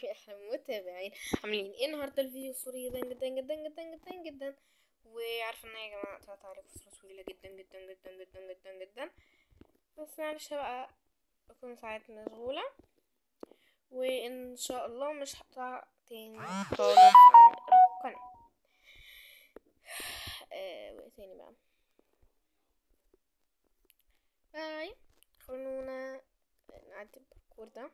ازيكم يا احلى متابعين عاملين ايه النهارده الفيديو سوري جدا جدا جدا جدا جدا جدا وعارفه ان أنا يا جماعه قطعت عليكم فتره طويله جدا جدا جدا جدا جدا جدا بس معلش بقى بكون ساعات مشغوله وان شاء الله مش هقطع تاني خالص عن القناه آه، وايه تاني بقى باي خلونا نعدي الباركور ده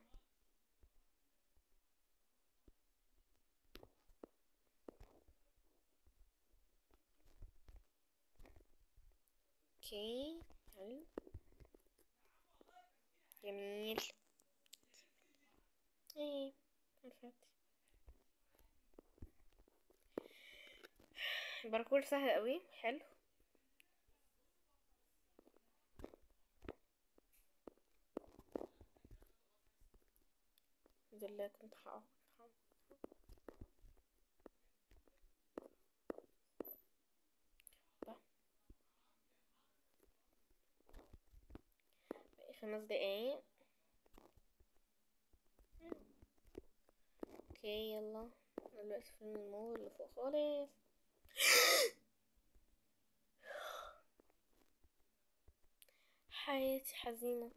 اوكي حلو جميل ايه عرفت الباركور سهل قوي حلو الحمد لله كنت هقع باقي خمس دقايق اوكي يلا دلوقتي فيلم المول اللي فوق خالص حياتي حزينة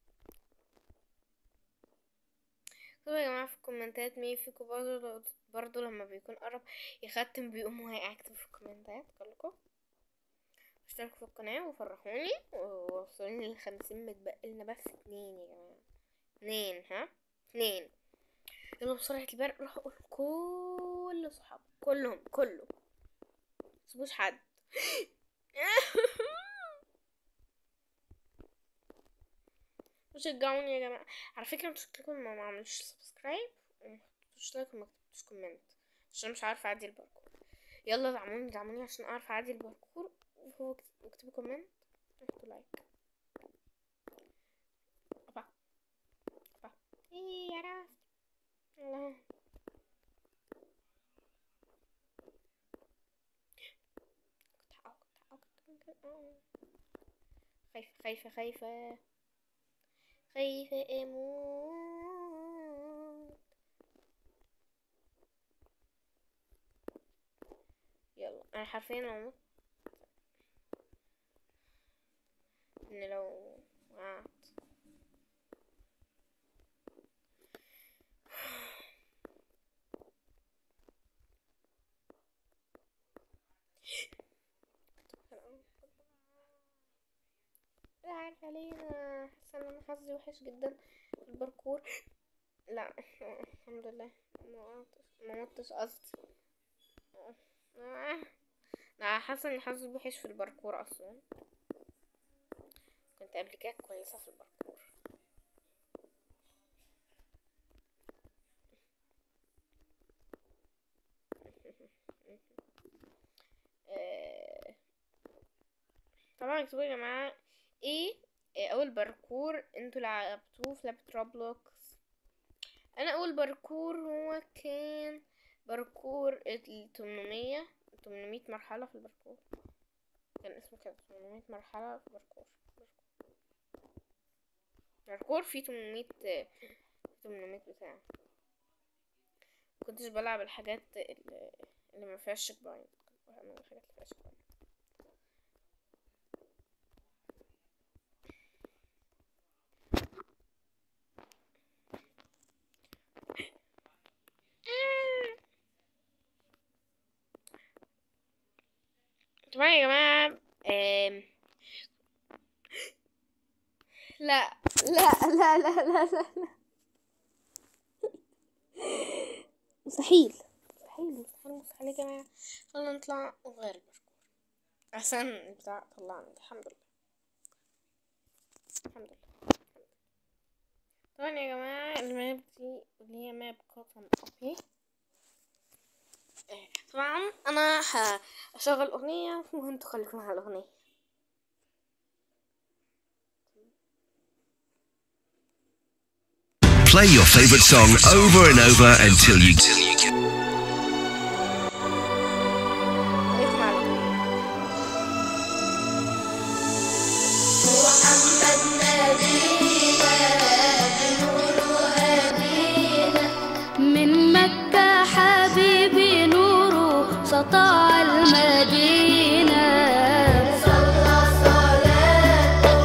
طب يا جماعة في الكومنتات مين فيكم برضه برضه لما بيكون قرب يختم بيقوم واقع يكتب في الكومنتات كلكم اشتركوا في القناة وفرحوني ووصلوني لخمسين متبقلنا بس اتنين يا جماعة اتنين ها اتنين يلا بسرعة البرق روح اقول كل صحاب كلهم كله متسيبوش حد وشجعوني يا جماعة على فكرة انتوا شكلكم ما ما عملوش سبسكرايب وما حطيتوش لايك وما كتبتوش كومنت عشان مش عارفة اعدي الباركور يلا دعموني دعموني عشان اعرف اعدي الباركور وهو واكتبوا كومنت وحطوا لايك أبا أبا ايه عرفت الله كنت هقع كنت هقع كنت ممكن أقع. خايفة خايفة خايفة خايفة اموت يلا انا حرفيا لو مت ان لو وقعت لا عارفة ليه انا حاسة ان انا حظي وحش جدا في الباركور لا الحمد لله ما وقعتش ما متش قصدي لا حاسة اني حظي وحش في الباركور اصلا كنت قبل كده كويسة في الباركور آه، طبعا اكتبوا يا جماعة ايه إيه اول باركور انتوا لعبتوه في لعبة روبلوكس انا اول باركور هو كان باركور ال 800 800 مرحلة في الباركور كان اسمه كده 800 مرحلة في الباركور باركور فيه 800 800 بتاع كنتش بلعب الحاجات اللي, اللي ما فيهاش شيك بوينت كنت بلعب الحاجات اللي فيها شيك بوينت طبعا يا جماعة آم، لا لا لا لا لا لا لا مستحيل مستحيل مستحيل مستحيل يا جماعة خلينا نطلع ونغير الباركور عشان البتاع طلعنا الحمد لله الحمد لله طبعا يا جماعة الماب دي اللي هي ماب كوتن اوكي طبعا انا هشغل اغنية وانتوا خليكم على الاغنية Play your favorite song over and over until you خليكم على الاغنية محمد نبينا بنور هدينا من سطع المدينة صلى صلاته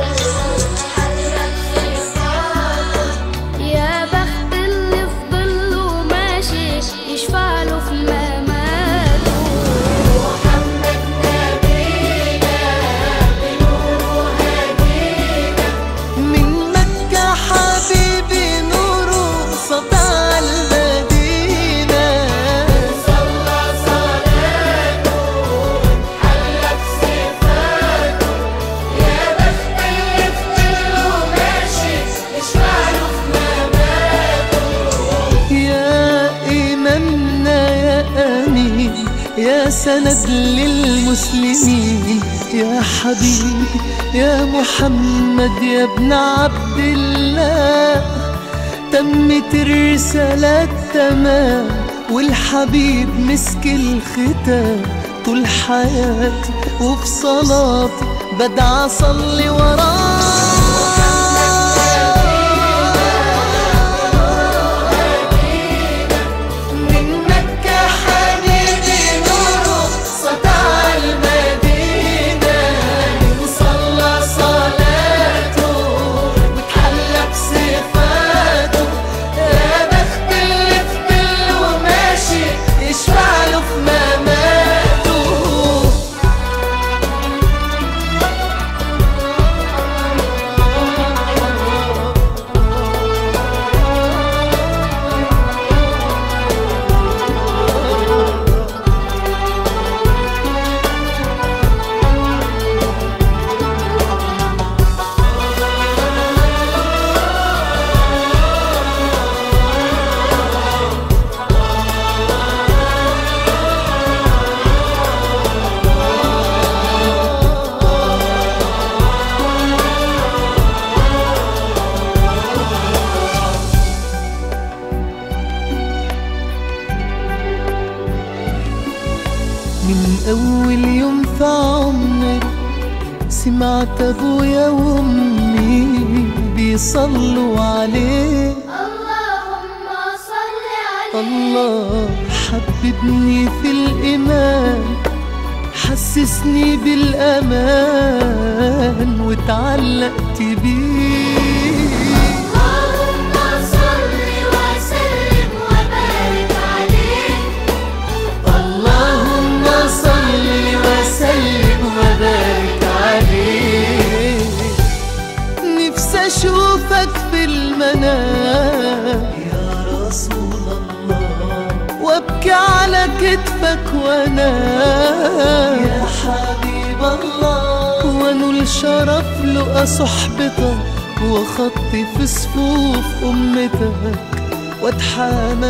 يا بخت اللي في ظله ماشي يشفع له في مماته محمد نبينا بنوره هدينا من مكة حبيبي نوره سطع المدينة صلى صلاته حلت صفاته يا بخت اللي في ظله ماشي يشفع له في مماته يا إمامنا يا أمين يا سند للمسلمين يا حبيبي يا محمد يا ابن عبد الله تمت الرسالة تمام والحبيب مسك الختام طول حياتي وفي صلاتي بدعى أصلي وراه من مكة حبيبي نوره سطع المدينة وصلى صلاته وتحلى بصفاته يا بخت اللي في ظله ماشي يشفع له في مماته من أول يوم في عمري سمعت أبويا وأمي بيصلوا عليه اللهم صل عليه الله حببني في الإيمان حسسني بالأمان وتعلقت بيه اللهم صل وسلم وبارك عليه اللهم صل وسلم وبارك عليه نفسي اشوفك في المنام يا رسول الله وابكي على كتفك وانام يا حبيب الله وانول شرف لقى صحبتك وخطي في صفوف امتك واتحامى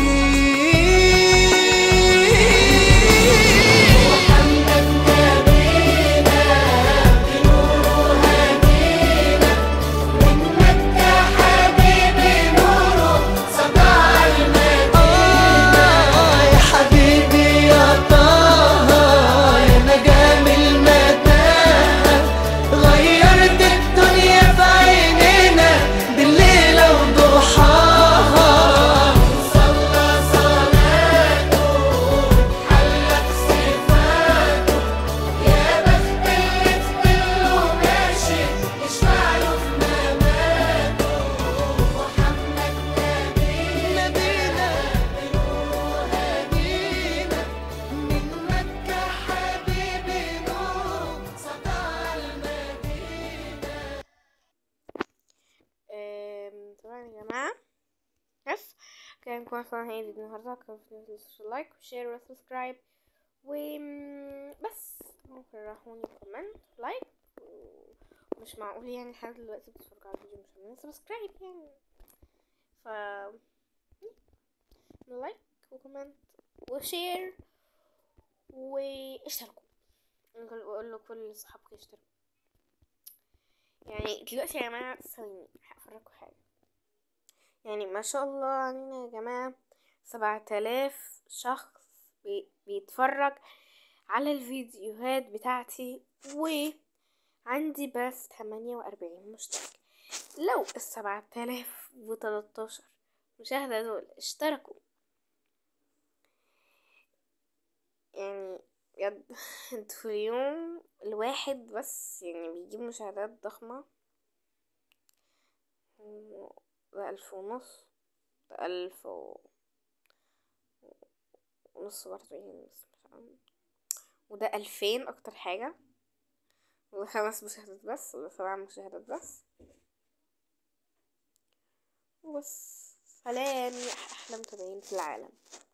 فيك محمد نبينا بنوره هدينا من مكة حبيبي نوره سطع المدينة آه يا حبيبي يا طه يا نجام المتاهة غيرت الدنيا في عينينا بالليلة وضحاها صلى صلاته حلت صفاته يا بخت اللي في ظله ماشي يشفع له في مماته محمد نبينا نبينا بنوره هدينا من مكة حبيبي نور سطع المدينة أم، طبعا يا جماعة بس كان كويس طبعا هي دي النهاردة كان في لايك وشير وسبسكرايب وبس ممكن راحوني كومنت لايك مش معقول يعني لحد دلوقتي بتتفرجوا على الفيديو مش عاملين سبسكرايب يعني ف لايك وكومنت وشير واشتركوا نقول اقول لكل صحابكم يشتركوا يعني دلوقتي يا جماعة ثواني هفرجكوا حاجة يعني ما شاء الله علينا يا جماعة سبعة آلاف شخص بي بيتفرج على الفيديوهات بتاعتي وعندي بس تمانية وأربعين مشترك لو السبعة آلاف وتلاتاشر مشاهدة دول اشتركوا يعني بجد انتوا في اليوم الواحد بس يعني بيجيب مشاهدات ضخمة و- ده ألف ونص ده ألف و... ونص برضه يعني بس مش عارفة. وده ألفين أكتر حاجة وده خمس مشاهدات بس وده سبع مشاهدات بس وبس سلام يا أحلى متابعين في العالم